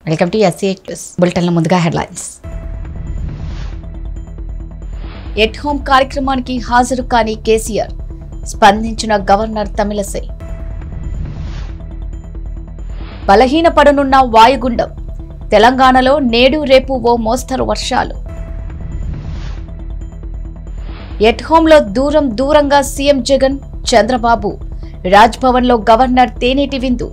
Welcome to SCH plus బులెటిన్ల ముందుగా headlines at home కార్యక్రమానికి హాజరు కాని కేసీఆర్ స్పందించిన గవర్నర్ తమిళసై బలహీనపడనున్న వాయుగుండం తెలంగాణలో నేడు రేపు ఓ మోస్తరు వర్షాలు ఎట్ హోంలో దూరం దూరంగా సీఎం జగన్ చంద్రబాబు రాజ్భవన్లో గవర్నర్ తేనేటి విందు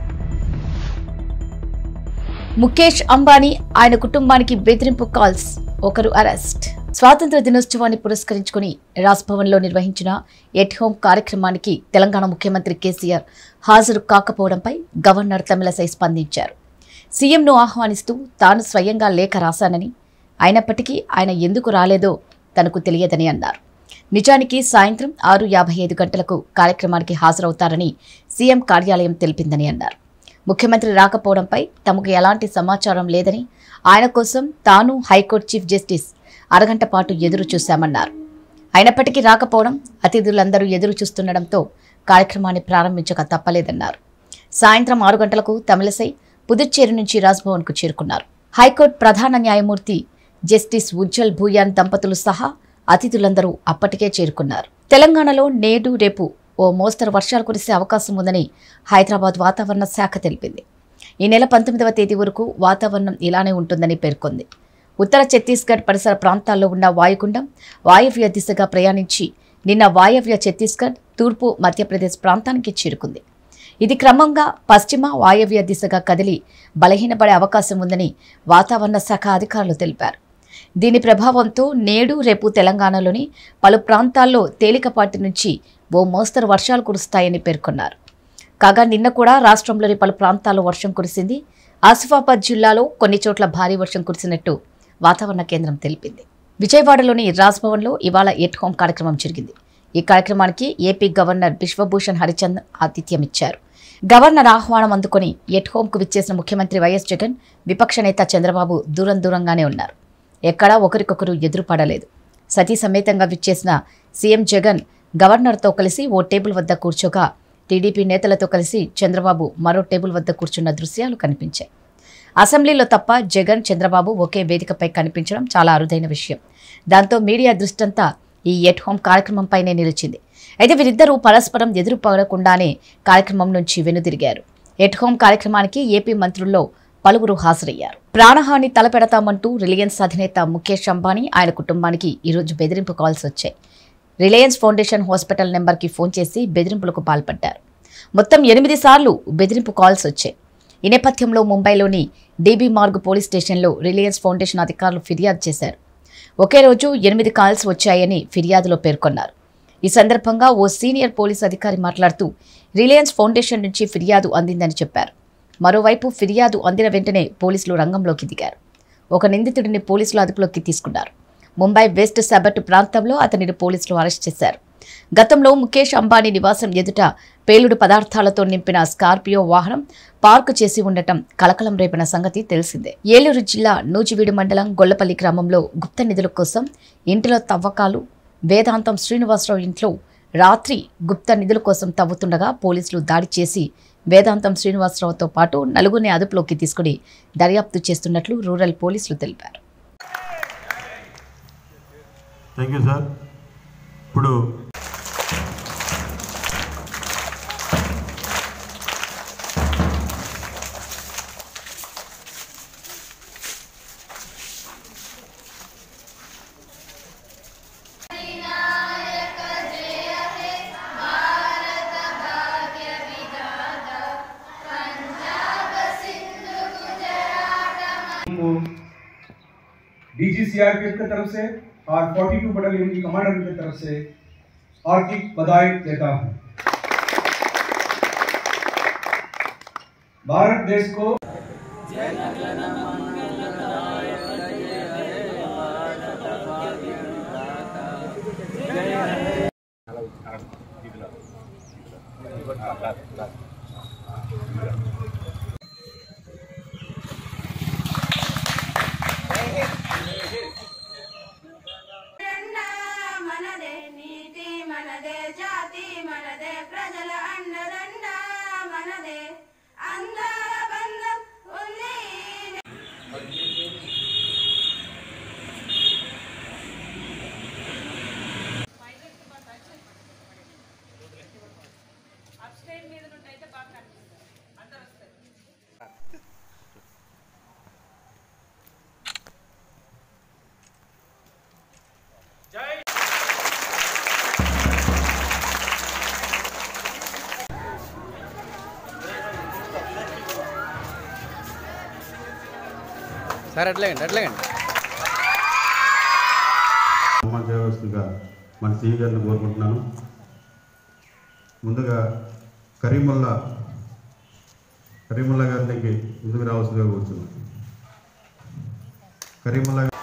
ముఖేష్ అంబానీ ఆయన కుటుంబానికి బెదిరింపు కాల్స్ ఒకరు అరెస్ట్ స్వాతంత్ర దినోత్సవాన్ని పురస్కరించుకుని రాజ్భవన్లో నిర్వహించిన ఎట్ హోమ్ కార్యక్రమానికి తెలంగాణ ముఖ్యమంత్రి కేసీఆర్ హాజరు కాకపోవడంపై గవర్నర్ తమిళసై స్పందించారు సీఎంను ఆహ్వానిస్తూ తాను స్వయంగా లేఖ రాశానని అయినప్పటికీ ఆయన ఎందుకు రాలేదో తనకు తెలియదని అన్నారు నిజానికి సాయంత్రం ఆరు యాభై ఐదు గంటలకు కార్యక్రమానికి హాజరవుతారని సీఎం కార్యాలయం తెలిపిందని అన్నారు ముఖ్యమంత్రి రాకపోవడంపై తమకు ఎలాంటి సమాచారం లేదని ఆయన కోసం తాను హైకోర్టు చీఫ్ జస్టిస్ అరగంట పాటు ఎదురు చూశామన్నారు అయినప్పటికీ రాకపోవడం అతిథులందరూ ఎదురు చూస్తుండడంతో కార్యక్రమాన్ని ప్రారంభించక తప్పలేదన్నారు సాయంత్రం ఆరు గంటలకు తమిళసై పుదుచ్చేరి నుంచి రాజ్భవన్కు చేరుకున్నారు హైకోర్టు ప్రధాన న్యాయమూర్తి జస్టిస్ ఉజ్జల్ భూయాన్ దంపతులు సహా అతిథులందరూ అప్పటికే చేరుకున్నారు తెలంగాణలో నేడు రేపు ఓ మోస్తరు వర్షాలు కురిసే అవకాశం ఉందని హైదరాబాద్ వాతావరణ శాఖ తెలిపింది ఈ నెల పంతొమ్మిదవ తేదీ వరకు వాతావరణం ఇలానే ఉంటుందని పేర్కొంది ఉత్తర ఛత్తీస్గఢ్ పరిసర ప్రాంతాల్లో ఉన్న వాయుగుండం వాయవ్య దిశగా ప్రయాణించి నిన్న వాయవ్య ఛత్తీస్గఢ్ తూర్పు మధ్యప్రదేశ్ ప్రాంతానికి చేరుకుంది ఇది క్రమంగా పశ్చిమ వాయవ్య దిశగా కదిలి బలహీనపడే అవకాశం ఉందని వాతావరణ శాఖ అధికారులు తెలిపారు దీని ప్రభావంతో నేడు రేపు తెలంగాణలోని పలు ప్రాంతాల్లో తేలికపాటి నుంచి ఓ మోస్తరు వర్షాలు కురుస్తాయని పేర్కొన్నారు కాగా నిన్న కూడా రాష్ట్రంలోని పలు ప్రాంతాల్లో వర్షం కురిసింది ఆసిఫాబాద్ జిల్లాలో కొన్ని చోట్ల భారీ వర్షం కురిసినట్టు వాతావరణ కేంద్రం తెలిపింది విజయవాడలోని రాజ్భవన్లో ఇవాళ ఎట్ హోమ్ కార్యక్రమం జరిగింది ఈ కార్యక్రమానికి ఏపీ గవర్నర్ బిశ్వభూషణ్ హరిచంద్ ఆతిథ్యం ఇచ్చారు గవర్నర్ ఆహ్వానం అందుకొని ఎట్ హోంకు విచ్చేసిన ముఖ్యమంత్రి వైఎస్ జగన్ విపక్ష నేత చంద్రబాబు దూరం దూరంగానే ఉన్నారు ఎక్కడా ఒకరికొకరు ఎదురుపడలేదు సతీ సమేతంగా విచ్చేసిన సీఎం జగన్ గవర్నర్తో కలిసి ఓ టేబుల్ వద్ద కూర్చోగా టీడీపీ నేతలతో కలిసి చంద్రబాబు మరో టేబుల్ వద్ద కూర్చున్న దృశ్యాలు కనిపించాయి అసెంబ్లీలో తప్ప జగన్ చంద్రబాబు ఒకే వేదికపై కనిపించడం చాలా అరుదైన విషయం దాంతో మీడియా దృష్టంతా ఈ ఎట్ హోమ్ కార్యక్రమంపైనే నిలిచింది అయితే వీరిద్దరూ పరస్పరం ఎదురు పడకుండానే కార్యక్రమం నుంచి వెనుదిరిగారు ఎట్ హోమ్ కార్యక్రమానికి ఏపీ మంత్రుల్లో పలువురు హాజరయ్యారు ప్రాణహాని తలపెడతామంటూ రిలయన్స్ అధినేత ముఖేష్ అంబానీ ఆయన కుటుంబానికి ఈరోజు బెదిరింపు కాల్స్ వచ్చాయి రిలయన్స్ ఫౌండేషన్ హాస్పిటల్ నెంబర్కి ఫోన్ చేసి బెదిరింపులకు పాల్పడ్డారు మొత్తం ఎనిమిది సార్లు బెదిరింపు కాల్స్ వచ్చాయి ఈ నేపథ్యంలో ముంబైలోని డీబీ మార్గ్ పోలీస్ స్టేషన్లో రిలయన్స్ ఫౌండేషన్ అధికారులు ఫిర్యాదు చేశారు ఒకే రోజు ఎనిమిది కాల్స్ వచ్చాయని ఫిర్యాదులో పేర్కొన్నారు ఈ సందర్భంగా ఓ సీనియర్ పోలీస్ అధికారి మాట్లాడుతూ రిలయన్స్ ఫౌండేషన్ నుంచి ఫిర్యాదు అందిందని చెప్పారు మరోవైపు ఫిర్యాదు అందిన వెంటనే పోలీసులు రంగంలోకి దిగారు ఒక నిందితుడిని పోలీసులు అదుపులోకి తీసుకున్నారు ముంబై వెస్ట్ సబర్ట్ ప్రాంతంలో అతనిని పోలీసులు అరెస్ట్ చేశారు గతంలో ముఖేష్ అంబానీ నివాసం ఎదుట పేలుడు పదార్థాలతో నింపిన స్కార్పియో వాహనం పార్కు చేసి ఉండటం కలకలం రేపిన సంగతి తెలిసిందే ఏలూరు జిల్లా నూజివీడు మండలం గొల్లపల్లి గ్రామంలో గుప్త నిధుల కోసం ఇంటిలో తవ్వకాలు వేదాంతం శ్రీనివాసరావు ఇంట్లో రాత్రి గుప్త నిధుల కోసం తవ్వుతుండగా పోలీసులు దాడి చేసి వేదాంతం శ్రీనివాసరావుతో పాటు నలుగురిని అదుపులోకి తీసుకుని దర్యాప్తు చేస్తున్నట్లు రూరల్ పోలీసులు తెలిపారు థ్యాంక్ యూ సార్ ఇప్పుడు को डीजी सीआरपीएफ की तरफ से और 42 बटालियन की कमांडर की तरफ से हार्दिक बधाई देता हूं भारत देश को జెండా మనదే నీతి మనదే జాతి మనదే ప్రజల అండదండ మనదే అందర బంధం ఉంది ఈ సార్ అట్లాగండి అట్లాగండి సన్మానం చేయవలసిందిగా మన సిఈ గారిని కోరుకుంటున్నాను ముందుగా కరీముల్లా కరీముల్లా గారికి ముందుకు రావాల్సిందిగా కూర్చున్నాను కరీముల్లా గారు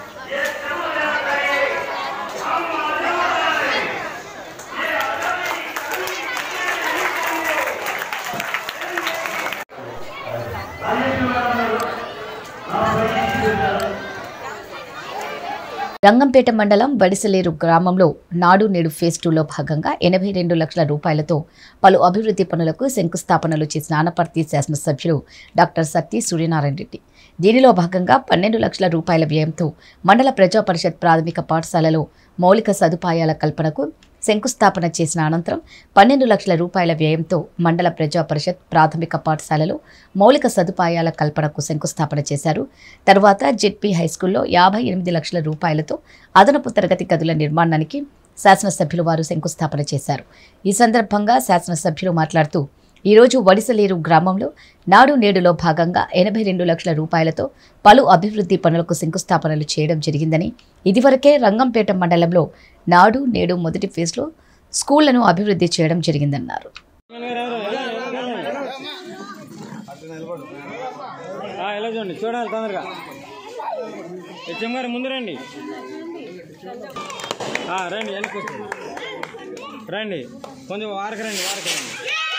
రంగంపేట మండలం బడిసలేరు గ్రామంలో నాడు నేడు ఫేజ్ టూలో భాగంగా ఎనభై రెండు లక్షల రూపాయలతో పలు అభివృద్ధి పనులకు శంకుస్థాపనలు చేసిన ఆనపర్తి శాసనసభ్యులు డాక్టర్ సత్తి సూర్యనారాయణ రెడ్డి దీనిలో భాగంగా పన్నెండు లక్షల రూపాయల వ్యయంతో మండల ప్రజా పరిషత్ ప్రాథమిక పాఠశాలలో మౌలిక సదుపాయాల కల్పనకు శంకుస్థాపన చేసిన అనంతరం పన్నెండు లక్షల రూపాయల వ్యయంతో మండల ప్రజా పరిషత్ ప్రాథమిక పాఠశాలలో మౌలిక సదుపాయాల కల్పనకు శంకుస్థాపన చేశారు తర్వాత జెడ్పీ హైస్కూల్లో యాభై ఎనిమిది లక్షల రూపాయలతో అదనపు తరగతి గదుల నిర్మాణానికి శాసనసభ్యులు వారు శంకుస్థాపన చేశారు ఈ సందర్భంగా శాసనసభ్యులు మాట్లాడుతూ ఈరోజు వడిసలేరు గ్రామంలో నాడు నేడులో భాగంగా ఎనభై రెండు లక్షల రూపాయలతో పలు అభివృద్ధి పనులకు శంకుస్థాపనలు చేయడం జరిగిందని ఇదివరకే రంగంపేట మండలంలో నాడు నేడు మొదటి ఫేజ్లో స్కూళ్లను అభివృద్ధి చేయడం జరిగిందన్నారు ఆ, ఇలా చూడండి చూడాలి తొందరగా హెచ్ఎం గారు ముందు రండి ఆ, రండి వెనక్కి వచ్చండి. రండి కొంచెం వారకు రండి వారకు రండి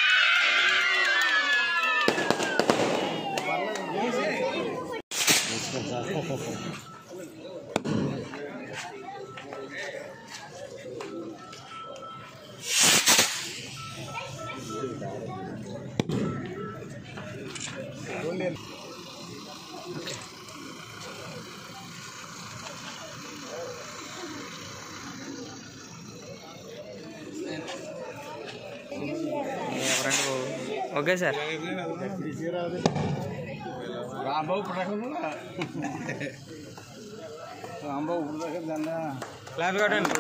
ఓకే సార్ క్లాప్ కొట్టండి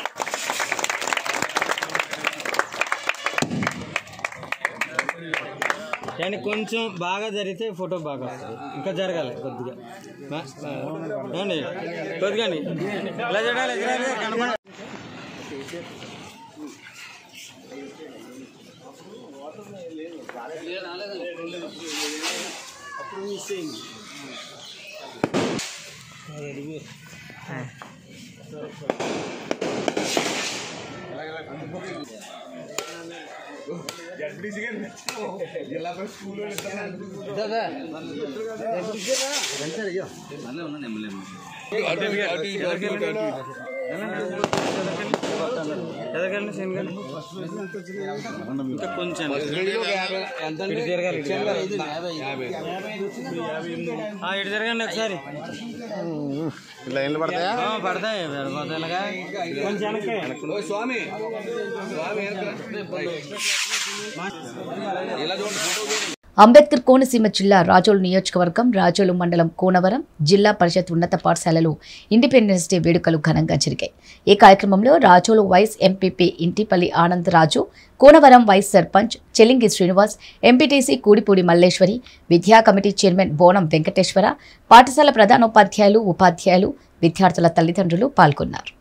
కానీ కొంచెం బాగా జరిగితే ఫోటో బాగా వస్తుంది ఇంకా జరగాలి కొద్దిగా ఆ, ఆ, ఏమండి కొద్దిగా అండి. ఇలా చూడాలి ఇలా చూడాలి, కనపడ ఎదగండి శనగండి ఇంకా కొంచెం ఇటు తిరగాలి ఇటు తిరగాలి. ఆ, ఇటు తిరగండి ఒకసారి ఆ, పడతాయి పడిపోతాయి ఇలాగా కొంచెం వెనక్కి స్వామి అంబేద్కర్ కోనసీమ జిల్లా రాజోలు నియోజకవర్గం రాజోలు మండలం కోనవరం జిల్లా పరిషత్ ఉన్నత పాఠశాలలో ఇండిపెండెన్స్ డే వేడుకలు ఘనంగా జరిగాయి ఈ కార్యక్రమంలో Razole vice MPP Intipalli Anand Raju Konavaram vice sarpanch Chelingi Srinivas MPTC Kudipudi Malleswari విద్యా కమిటీ చైర్మన్ బోనం వెంకటేశ్వర పాఠశాల ప్రధానోపాధ్యాయులు ఉపాధ్యాయులు విద్యార్థుల తల్లిదండ్రులు పాల్గొన్నారు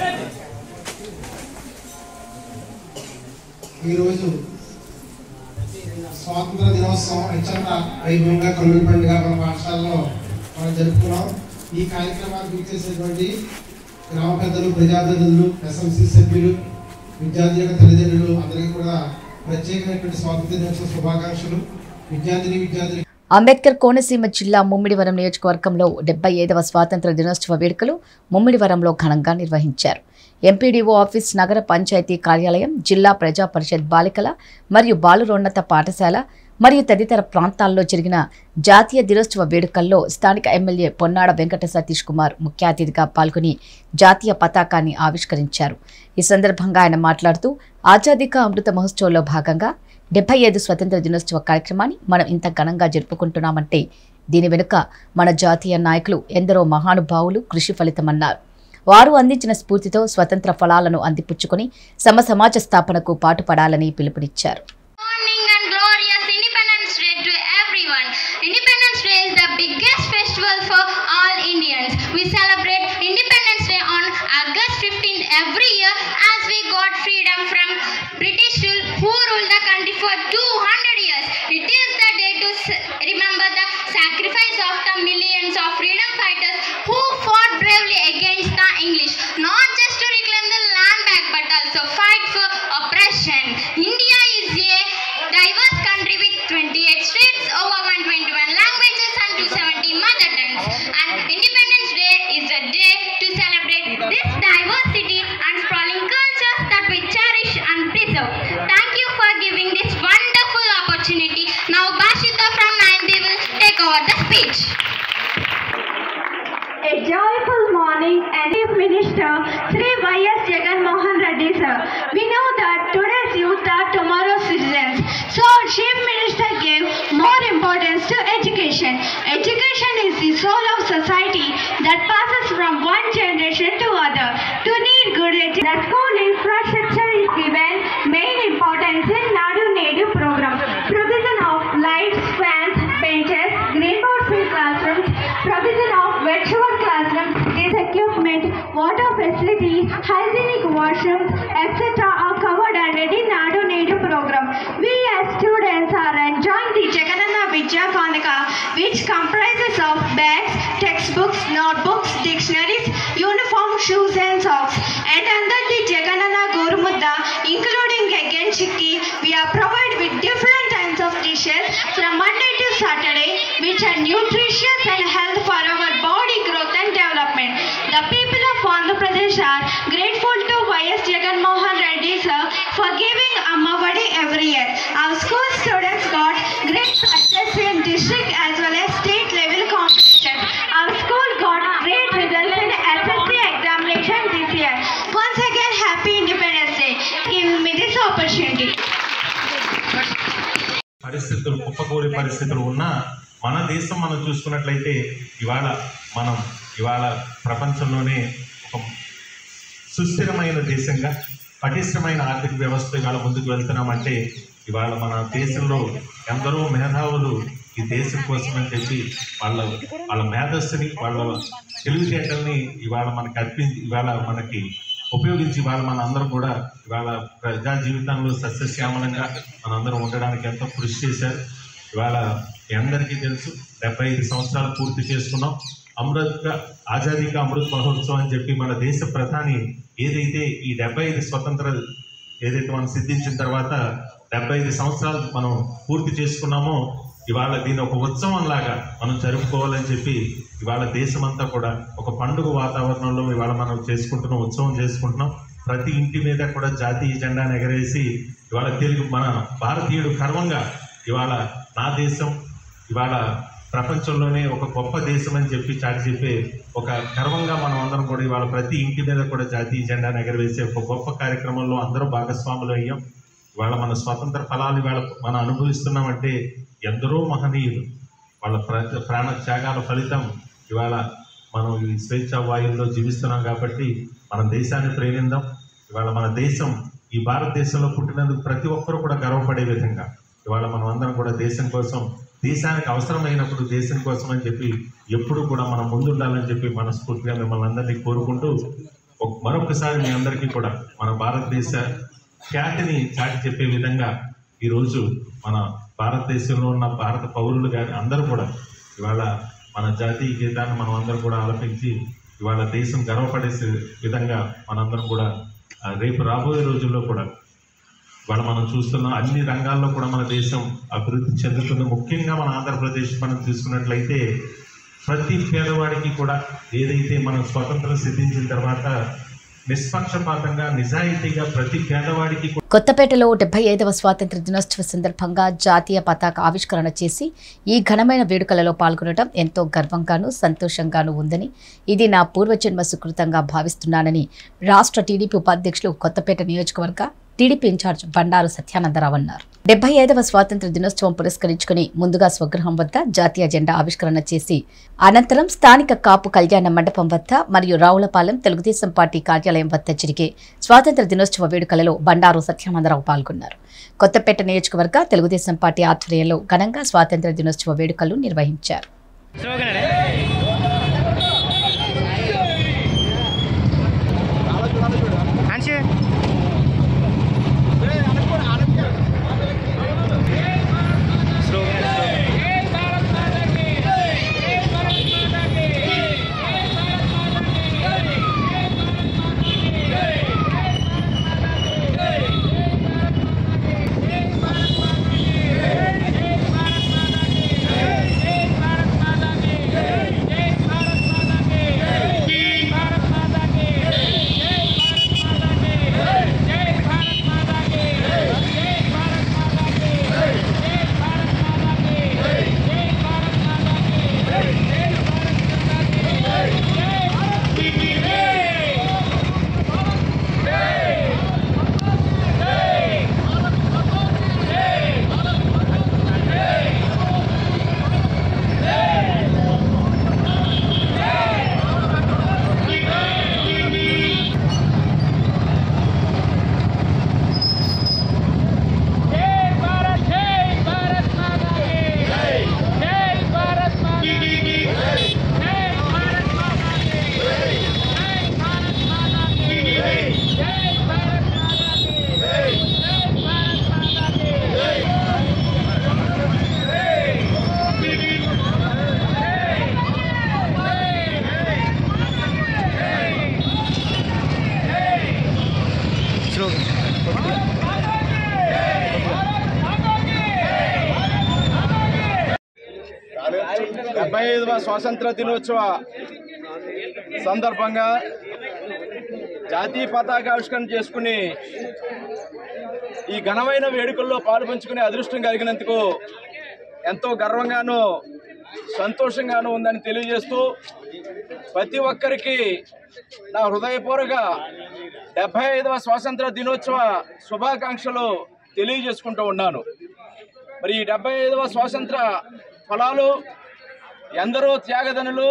ఈరోజు స్వాతంత్ర దినోత్సవం అత్యంత వైభవంగా కలుగు పండుగ మన పాఠశాలలో మనం జరుపుకున్నాం ఈ కార్యక్రమానికి గుర్తించేటువంటి గ్రామ పెద్దలు ప్రజాప్రతినిధులు ఎస్ఎంసీ సభ్యులు విద్యార్థి యొక్క తల్లిదండ్రులు అందరికీ కూడా ప్రత్యేకమైనటువంటి స్వాతంత్ర దినోత్సవ శుభాకాంక్షలు విద్యార్థిని విద్యార్థులు అంబేద్కర్ కోనసీమ జిల్లా ముమ్మిడివరం నియోజకవర్గంలో డెబ్బై ఐదవ స్వాతంత్ర దినోత్సవ వేడుకలు ముమ్మిడివరంలో ఘనంగా నిర్వహించారు ఎంపీడీఓ ఆఫీస్ నగర పంచాయతీ కార్యాలయం జిల్లా ప్రజా పరిషత్ బాలికల మరియు బాలురోన్నత పాఠశాల మరియు తదితర ప్రాంతాల్లో జరిగిన జాతీయ దినోత్సవ వేడుకల్లో స్థానిక ఎమ్మెల్యే పొన్నాడ వెంకట సతీష్ కుమార్ ముఖ్య అతిథిగా పాల్గొని జాతీయ పతాకాన్ని ఆవిష్కరించారు ఈ సందర్భంగా ఆయన మాట్లాడుతూ ఆజాదీ కా అమృత మహోత్సవంలో భాగంగా డెబ్బై ఐదు స్వతంత్ర దినోత్సవ కార్యక్రమాన్ని మనం ఇంత ఘనంగా జరుపుకుంటున్నామంటే దీని వెనుక మన జాతీయ నాయకులు ఎందరో మహానుభావులు కృషి ఫలితమన్నారు వారు అందించిన స్ఫూర్తితో స్వతంత్ర ఫలాలను అందిపుచ్చుకొని సమ సమాజ స్థాపనకు పాటుపడాలని పిలుపునిచ్చారు morning and glorious Independence Day to everyone. Independence Day is the biggest festival for all as we got freedom from British rule who ruled the country for 200 years. It is the day to s- remember the sacrifice of the millions of freedom fighters who fought bravely against the English, not just to reclaim the land back but also fight for oppression. India is a diverse country with 28 states, over 121 languages and 270 mother tongues. And Independence Day is a day to celebrate this diversity and sprawling cultures that we cherish and preserve. Thank you for giving this wonderful opportunity. Now Bashita from 9B will take over the speech. A joyful morning and Chief Minister Sri Y.S. Jagan Mohan Reddy sir. We know that today's youth are tomorrow's citizens. So Chief Minister gave more importance to education. Education is the soul of society that passes from one generation to other. To need good education, the school infrastructure is given main importance in Nadu Nedu program. Provision of lights, fans, benches, green boards in classrooms, provision of virtual classrooms, this equipment, water facilities, hygienic washrooms, etc. are covered under the Nadu Nedu program. We as students are enjoying the Jagannath Vidya Kanika, which comprises of bags, textbooks, notebooks, dictionaries, uniform, shoes and socks. And under the Jagannath Gurumudda, including again chikki, we are provided with different kinds of dishes from Monday to Saturday, which are nutritious and health for our body growth and development. The people of Andhra Pradesh are grateful to Y.S. Jagan Mohan Reddy sir for giving Ammavadi every year. Our school students got great success in district as well as state level competition. Our school got great results in SSC examination this year. Once again, happy Independence Day. Giving me this opportunity. పరిస్థితులు కుప్పకూలి పరిస్థితులు ఉన్నా మన దేశం మనం చూసుకున్నట్లయితే ఇవాళ మనం ఇవాళ ప్రపంచంలోనే ఒక సుస్థిరమైన దేశంగా పటిష్టమైన ఆర్థిక వ్యవస్థ ఇవాళ ముందుకు వెళ్తున్నామంటే ఇవాళ మన దేశంలో ఎందరో మేధావులు ఈ దేశం కోసం అని చెప్పి వాళ్ళ వాళ్ళ మేధస్సుని వాళ్ళ తెలివితేటల్ని ఇవాళ మనకి అర్పించి ఇవాళ మనకి ఉపయోగించి ఇవాళ మన అందరం కూడా ఇవాళ ప్రజా జీవితంలో సస్యశ్యామలంగా మనందరం ఉండడానికి ఎంతో కృషి చేశారు ఇవాళ మీ అందరికీ తెలుసు డెబ్బై ఐదు సంవత్సరాలు పూర్తి చేసుకున్నాం అమృత్ ఆజాదీ కా అమృత్ మహోత్సవం అని చెప్పి మన దేశ ప్రధాని ఏదైతే ఈ డెబ్బై ఐదు స్వతంత్ర ఏదైతే మనం సిద్ధించిన తర్వాత డెబ్బై ఐదు సంవత్సరాలు మనం పూర్తి చేసుకున్నామో ఇవాళ దీన్ని ఒక ఉత్సవం లాగా మనం జరుపుకోవాలని చెప్పి ఇవాళ దేశమంతా కూడా ఒక పండుగ వాతావరణంలో ఇవాళ మనం చేసుకుంటున్నాం ఉత్సవం చేసుకుంటున్నాం ప్రతి ఇంటి మీద కూడా జాతీయ జెండాను ఎగరేసి ఇవాళ తెలుగు మన భారతీయుడు గర్వంగా ఇవాళ నా దేశం ఇవాళ ప్రపంచంలోనే ఒక గొప్ప దేశం అని చెప్పి చాటి చెప్పే ఒక గర్వంగా మనం అందరం కూడా ఇవాళ ప్రతి ఇంటి మీద కూడా జాతీయ జెండాను ఎగరవేసే ఒక గొప్ప కార్యక్రమంలో అందరూ భాగస్వాములు అయ్యాం ఇవాళ మన స్వాతంత్ర ఫలాలు ఇవాళ మనం అనుభవిస్తున్నామంటే ఎందరో మహనీయులు వాళ్ళ ప్ర ప్రాణ త్యాగాల ఫలితం ఇవాళ మనం ఈ స్వేచ్ఛ వాయువుల్లో జీవిస్తున్నాం కాబట్టి మన దేశాన్ని ప్రేమిందాం ఇవాళ మన దేశం ఈ భారతదేశంలో పుట్టినందుకు ప్రతి ఒక్కరూ కూడా గర్వపడే విధంగా ఇవాళ మనం అందరం కూడా దేశం కోసం దేశానికి అవసరమైనప్పుడు దేశం కోసం అని చెప్పి ఎప్పుడు కూడా మనం ముందుండాలని చెప్పి మనస్ఫూర్తిగా మిమ్మల్ని అందరినీ కోరుకుంటూ ఒక- మరొకసారి మీ అందరికీ కూడా మన భారతదేశ ఖ్యాతిని చాటి చెప్పే విధంగా ఈరోజు మన భారతదేశంలో ఉన్న భారత పౌరులు కానీ అందరూ కూడా ఇవాళ మన జాతీయ గీతాన్ని మనం అందరం కూడా ఆలపించి ఇవాళ దేశం గర్వపడే విధంగా మనందరం కూడా ఆ, రేపు రాబోయే రోజుల్లో కూడా ఇవాళ మనం చూస్తున్న అన్ని రంగాల్లో కూడా మన దేశం అభివృద్ధి చెందుతుంది ముఖ్యంగా మన ఆంధ్రప్రదేశ్ మనం తీసుకున్నట్లయితే ప్రతి పేదవాడికి కూడా ఏదైతే మనం స్వతంత్రం సిద్ధించిన తర్వాత నిష్పక్షపాతంగా నిజాయితీగా ప్రతి పేదవాడికి కూడా కొత్తపేటలో డెబ్బై ఐదవ స్వాతంత్ర దినోత్సవ సందర్భంగా జాతీయ పతాక ఆవిష్కరణ చేసి ఈ ఘనమైన వేడుకలలో పాల్గొనడం ఎంతో గర్వంగాను సంతోషంగాను ఉందని ఇది నా పూర్వజన్మ సుకృతంగా భావిస్తున్నానని రాష్ట్ర టీడీపీ ఉపాధ్యక్షులు కొత్తపేట నియోజకవర్గ టీడీపీ ఇన్ఛార్జ్ బండారు సత్యానందరావు అన్నారు డెబ్బై ఐదవ స్వాతంత్ర దినోత్సవం పురస్కరించుకుని ముందుగా స్వగృహం వద్ద జాతీయ జెండా ఆవిష్కరణ చేసి అనంతరం స్థానిక కాపు కళ్యాణ మండపం వద్ద మరియు రావులపాలెం తెలుగుదేశం పార్టీ కార్యాలయం వద్ద జరిగే స్వాతంత్ర దినోత్సవ వేడుకలలో బండారు సత్యానందరావు పాల్గొన్నారు కొత్తపేట నియోజకవర్గ తెలుగుదేశం పార్టీ ఆధ్వర్యంలో ఘనంగా స్వాతంత్ర దినోత్సవ వేడుకలు నిర్వహించారు మనిషి ఐదవ స్వాతంత్ర దినోత్సవ సందర్భంగా జాతీయ పతాక ఆవిష్కరణ చేసుకుని ఈ ఘనమైన వేడుకల్లో పాలుపంచుకునే అదృష్టం కలిగినందుకు ఎంతో గర్వంగాను సంతోషంగాను ఉందని తెలియజేస్తూ ప్రతి ఒక్కరికి నా హృదయపూర్వక డెబ్బై ఐదవ స్వాతంత్ర దినోత్సవ శుభాకాంక్షలు తెలియజేసుకుంటూ ఉన్నాను మరి ఈ డెబ్బై ఐదవ స్వాతంత్ర ఫలాలు ఎందరో త్యాగదనులు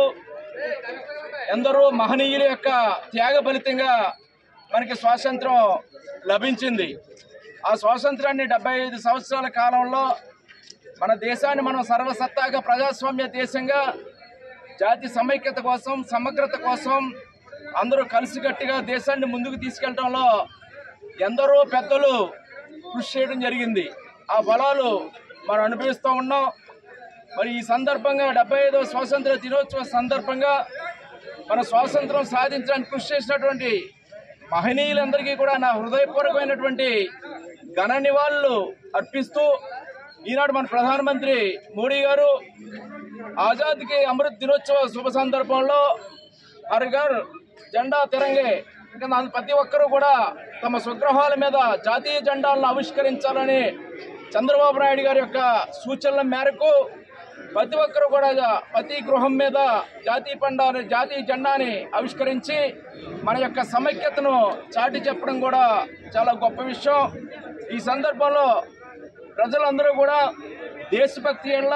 ఎందరో మహనీయుల యొక్క త్యాగ ఫలితంగా మనకి స్వాతంత్రం లభించింది ఆ స్వాతంత్రాన్ని డెబ్బై ఐదు సంవత్సరాల కాలంలో మన దేశాన్ని మనం సర్వసత్తాక ప్రజాస్వామ్య దేశంగా జాతి సమైక్యత కోసం సమగ్రత కోసం అందరూ కలిసికట్టుగా దేశాన్ని ముందుకు తీసుకెళ్ళడంలో ఎందరో పెద్దలు కృషి చేయడం జరిగింది ఆ ఫలాలు మనం అనుభవిస్తూ ఉన్నాం మరి ఈ సందర్భంగా డెబ్బై ఐదవ స్వాతంత్ర దినోత్సవ సందర్భంగా మన స్వాతంత్రం సాధించడానికి కృషి చేసినటువంటి మహనీయులందరికీ కూడా నా హృదయపూర్వకమైనటువంటి ఘన నివాళులు అర్పిస్తూ ఈనాడు మన ప్రధానమంత్రి మోడీ గారు ఆజాద్కి అమృత్ దినోత్సవ శుభ సందర్భంలో హర్ ఘర్ జెండా తిరంగే ఇంకా నా- ప్రతి ఒక్కరూ కూడా తమ స్వగృహాల మీద జాతీయ జెండాలను ఆవిష్కరించాలని చంద్రబాబు నాయుడు గారి యొక్క సూచనల మేరకు ప్రతి ఒక్కరు కూడా ప్రతి గృహం మీద జాతీయ పండాని జాతీయ జెండాని ఆవిష్కరించి మన యొక్క సమైక్యతను చాటి చెప్పడం కూడా చాలా గొప్ప విషయం ఈ సందర్భంలో ప్రజలందరూ కూడా దేశభక్తి ఎళ్ళ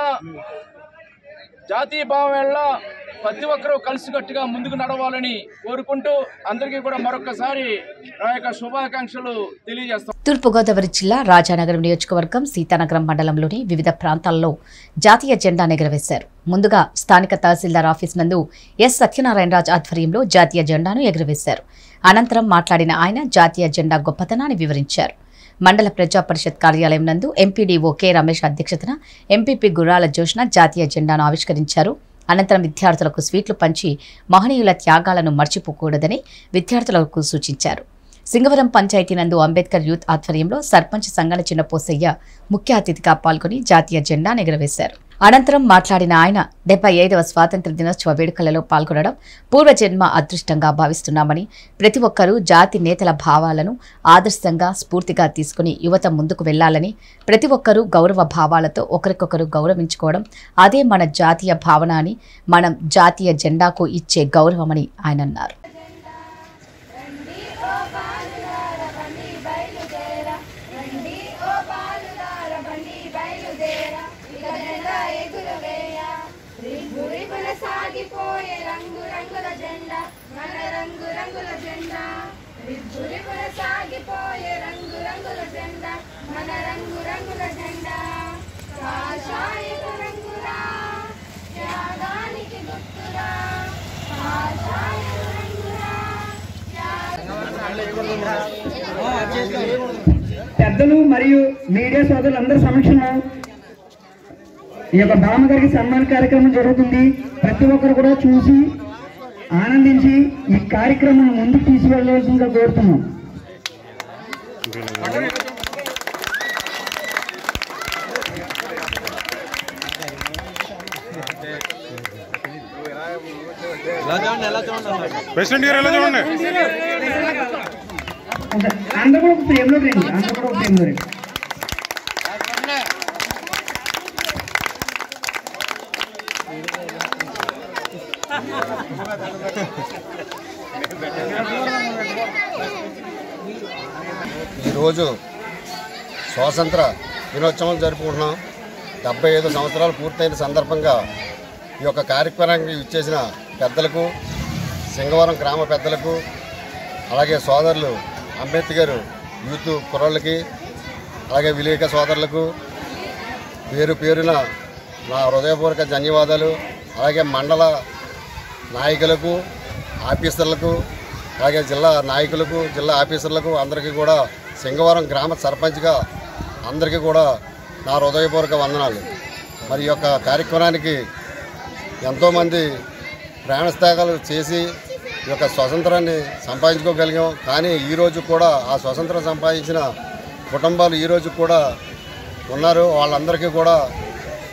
జాతీయ భావం ఎళ్ళ ప్రతి ఒక్కరూ కలిసికట్టుగా ముందుకు నడవాలని కోరుకుంటూ అందరికీ కూడా మరొకసారి నా యొక్క శుభాకాంక్షలు తెలియజేస్తాం తూర్పుగోదావరి జిల్లా రాజానగరం నియోజకవర్గం సీతానగరం మండలంలోని వివిధ ప్రాంతాల్లో జాతీయ జెండా ఎగురవేశారు ముందుగా స్థానిక తహసీల్దార్ ఆఫీస్ నందు ఎస్ సత్యనారాయణరాజ్ ఆధ్వర్యంలో జాతీయ జెండాను ఎగురవేశారు అనంతరం మాట్లాడిన ఆయన జాతీయ జెండా గొప్పతనాన్ని వివరించారు మండల ప్రజా పరిషత్ కార్యాలయం నందు ఎంపీడీఓ కె రమేష్ అధ్యక్షతన ఎంపీపీ గుర్రాల జోష్న జాతీయ జెండాను ఆవిష్కరించారు అనంతరం విద్యార్థులకు స్వీట్లు పంచి మహనీయుల త్యాగాలను మర్చిపోకూడదని విద్యార్థులకు సూచించారు సింగవరం పంచాయతీ నందు అంబేద్కర్ యూత్ ఆధ్వర్యంలో సర్పంచ్ సంగన చిన్నపోసయ్య ముఖ్య అతిథిగా పాల్గొని జాతీయ జెండా ఎగురవేశారు అనంతరం మాట్లాడిన ఆయన డెబ్బై ఐదవ స్వాతంత్ర దినోత్సవ వేడుకలలో పాల్గొనడం పూర్వజన్మ అదృష్టంగా భావిస్తున్నామని ప్రతి ఒక్కరూ జాతి నేతల భావాలను ఆదర్శంగా స్ఫూర్తిగా తీసుకుని యువత ముందుకు వెళ్లాలని ప్రతి ఒక్కరూ గౌరవ భావాలతో ఒకరికొకరు గౌరవించుకోవడం అదే మన జాతీయ భావన అని మనం జాతీయ జెండాకు ఇచ్చే గౌరవమని ఆయన అన్నారు రండి ఓ బాలులార బండి బయలుదేరా ఇక జెండా ఎగురవేయ రిబ్బు రిబ్బున సాగిపోయే రంగు రంగుల జెండా మన రంగు రంగుల జెండా రిబ్బు రిబ్బున సాగిపోయే రంగు రంగుల జెండా మన రంగు రంగుల జెండా కాషాయపు రంగురా త్యాగానికి గుర్తురా కాషాయపు రంగురా పెద్దలు మరియు మీడియా సోదరులందరి సమక్షంలో ఈ యొక్క భామ గారికి సన్మాన కార్యక్రమం జరుగుతుంది ప్రతి ఒక్కరు కూడా చూసి ఆనందించి ఈ కార్యక్రమం ముందుకు తీసుకెళ్లవలసిందిగా కోరుతున్నాం ప్రెసిడెంట్ గారు ఎలా చూడండి అందరూ కూడా ఒక ఫ్రేమ్ లో రండి అందరూ కూడా ఒక ఫ్రేమ్ లో రండి ఈరోజు స్వాతంత్ర దినోత్సవం జరుపుకుంటున్నాం డెబ్బై ఐదు సంవత్సరాలు పూర్తయిన సందర్భంగా ఈ యొక్క కార్యక్రమానికి ఇచ్చేసిన పెద్దలకు సింగవరం గ్రామ పెద్దలకు అలాగే సోదరులు అంబేద్కర్ యూత్ కుర్రోళ్ళకి అలాగే విలేక సోదరులకు పేరు పేరున నా హృదయపూర్వక ధన్యవాదాలు అలాగే మండల నాయకులకు ఆఫీసర్లకు అలాగే జిల్లా నాయకులకు జిల్లా ఆఫీసర్లకు అందరికీ కూడా సింగవరం గ్రామ సర్పంచ్గా అందరికీ కూడా నా హృదయపూర్వక వందనాలు మరి ఈ యొక్క కార్యక్రమానికి ఎంతోమంది ప్రాణత్యాగాలు చేసి ఈ యొక్క స్వతంత్రాన్ని సంపాదించుకోగలిగాం కానీ ఈరోజు కూడా ఆ స్వతంత్రం సంపాదించిన కుటుంబాలు ఈరోజు కూడా ఉన్నారు వాళ్ళందరికీ కూడా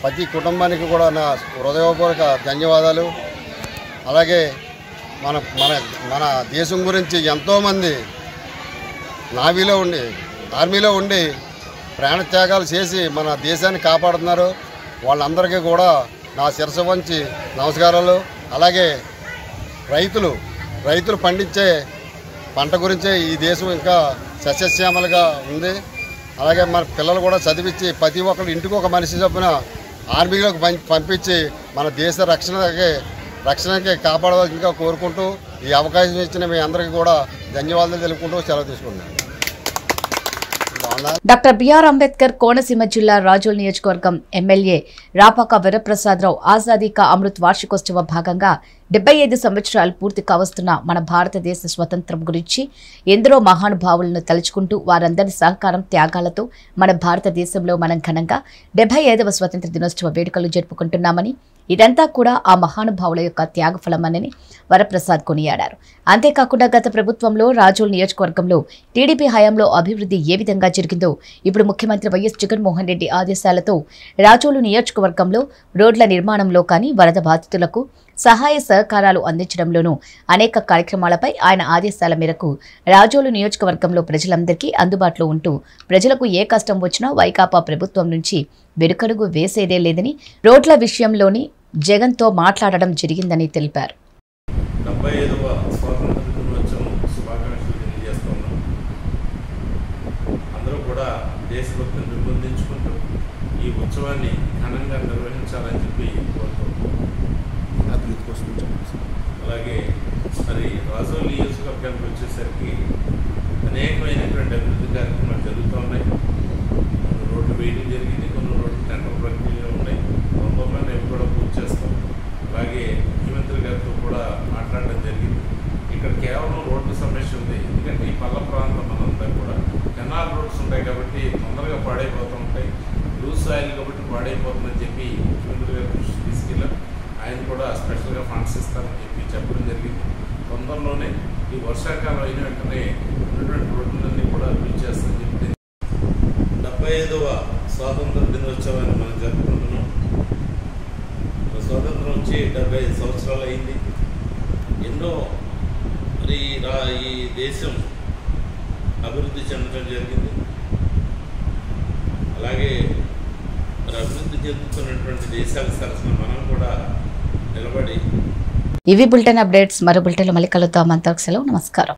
ప్రతి కుటుంబానికి కూడా నా హృదయపూర్వక ధన్యవాదాలు అలాగే మన మన మన దేశం గురించి ఎంతోమంది నావీలో ఉండి ఆర్మీలో ఉండి ప్రాణత్యాగాలు చేసి మన దేశాన్ని కాపాడుతున్నారు వాళ్ళందరికీ కూడా నా శిరస వంచి నమస్కారాలు అలాగే రైతులు రైతులు పండించే పంట గురించే ఈ దేశం ఇంకా సస్యశ్యామలుగా ఉంది అలాగే మన పిల్లలు కూడా చదివించి ప్రతి ఒక్కరు ఇంటికి ఒక మనిషి చొప్పున ఆర్మీలోకి పం- పంపించి మన దేశ రక్షణకి రక్షణకి కాపాడవలసిందిగా కోరుకుంటూ ఈ అవకాశం ఇచ్చిన మీ అందరికీ కూడా ధన్యవాదాలు తెలుపుకుంటూ సెలవు తీసుకుంటున్నాను బాగుందా డాక్టర్ బిఆర్ అంబేద్కర్ కోనసీమ జిల్లా రాజోల్ నియోజకవర్గం ఎమ్మెల్యే రాపాక వరప్రసాదరావు ఆజాదీ కా అమృత్ వార్షికోత్సవ భాగంగా డెబ్బై ఐదు సంవత్సరాలు పూర్తి కావస్తున్న మన భారతదేశ స్వతంత్రం గురించి ఎందరో మహానుభావులను తలుచుకుంటూ వారందరి సహకారం త్యాగాలతో మన భారతదేశంలో మనం ఘనంగా డెబ్బై ఐదవ స్వతంత్ర దినోత్సవ వేడుకలు జరుపుకుంటున్నామని ఇదంతా కూడా ఆ మహానుభావుల యొక్క త్యాగఫలమని వరప్రసాద్ కొనియాడారు అంతేకాకుండా గత ప్రభుత్వంలో రాజోల్ నియోజకవర్గంలో టీడీపీ హయాంలో అభివృద్ధి ఏ విధంగా జరిగిందో ఇప్పుడు ముఖ్యమంత్రి వైఎస్ జగన్మోహన్ రెడ్డి ఆదేశాలతో రాజోలు నియోజకవర్గంలో రోడ్ల నిర్మాణంలో కానీ వరద బాధితులకు సహాయ సహకారాలు అందించడంలోనూ అనేక కార్యక్రమాలపై ఆయన ఆదేశాల మేరకు రాజోలు నియోజకవర్గంలో ప్రజలందరికీ అందుబాటులో ఉంటూ ప్రజలకు ఏ కష్టం వచ్చినా వైకాపా ప్రభుత్వం నుంచి వెనుకడుగు వేసేదే లేదని రోడ్ల విషయంలోని జగన్తో మాట్లాడడం జరిగిందని తెలిపారు డెబ్బై ఐదవ స్వాతంత్ర దినోత్సవం శుభాకాంక్షలు తెలియజేస్తున్నాం అందరూ కూడా దేశభక్తిని పెంపొందించుకుంటూ ఈ ఉత్సవాన్ని ఘనంగా నిర్వహించాలని చెప్పి కోరుతున్నాం అభివృద్ధి కోసం అలాగే మరి రాజోల్ నియోజకవర్గానికి వచ్చేసరికి అనేకమైనటువంటి అభివృద్ధి కార్యక్రమాలు జరుగుతూ ఉన్నాయి కొన్ని రోడ్లు వేయడం జరిగింది కొన్ని రోడ్లు టెండర్ ప్రక్రియలో ఉన్నాయి తొందరలోనే అవి కూడా పూర్తి చేస్తాం అలాగే ముఖ్యమంత్రి గారితో కూడా మాట్లాడడం జరిగింది ఇక్కడ కేవలం రోడ్డు సమస్య ఉంది ఎందుకంటే ఈ పల్ల ప్రాంతం మనంతా కూడా కెనాల్ రోడ్స్ ఉంటాయి కాబట్టి తొందరగా పాడైపోతూ ఉంటాయి లూజ్ సాయిల్ కాబట్టి పాడైపోతుందని చెప్పి ముఖ్యమంత్రి గారు దృష్టి తీసుకెళ్ళారు ఆయన కూడా స్పెషల్గా ఫండ్స్ ఇస్తారని చెప్పి చెప్పడం జరిగింది తొందరలోనే ఈ వర్షాకాలం అయిన వెంటనే ఉన్నటువంటి రోడ్లన్నీ కూడా అభివృద్ధి చేస్తారని చెప్పి డెబ్బై ఐదవ స్వాతంత్ర దినోత్సవాన్ని మనం జరుపుకుంటున్నాం స్వాతంత్రం వచ్చి డెబ్బై ఐదు సంవత్సరాలు అయింది ఎన్నో మరి రా ఈ దేశం అభివృద్ధి చెందడం జరిగింది అలాగే మరి అభివృద్ధి చెందుతున్నటువంటి దేశాల సరసన మనం కూడా నిలబడి ఇవి బులెటిన్ అప్డేట్స్ మరో బులెటిన్లో మళ్ళీ కలుద్దాం అంతవరకు సెలవు నమస్కారం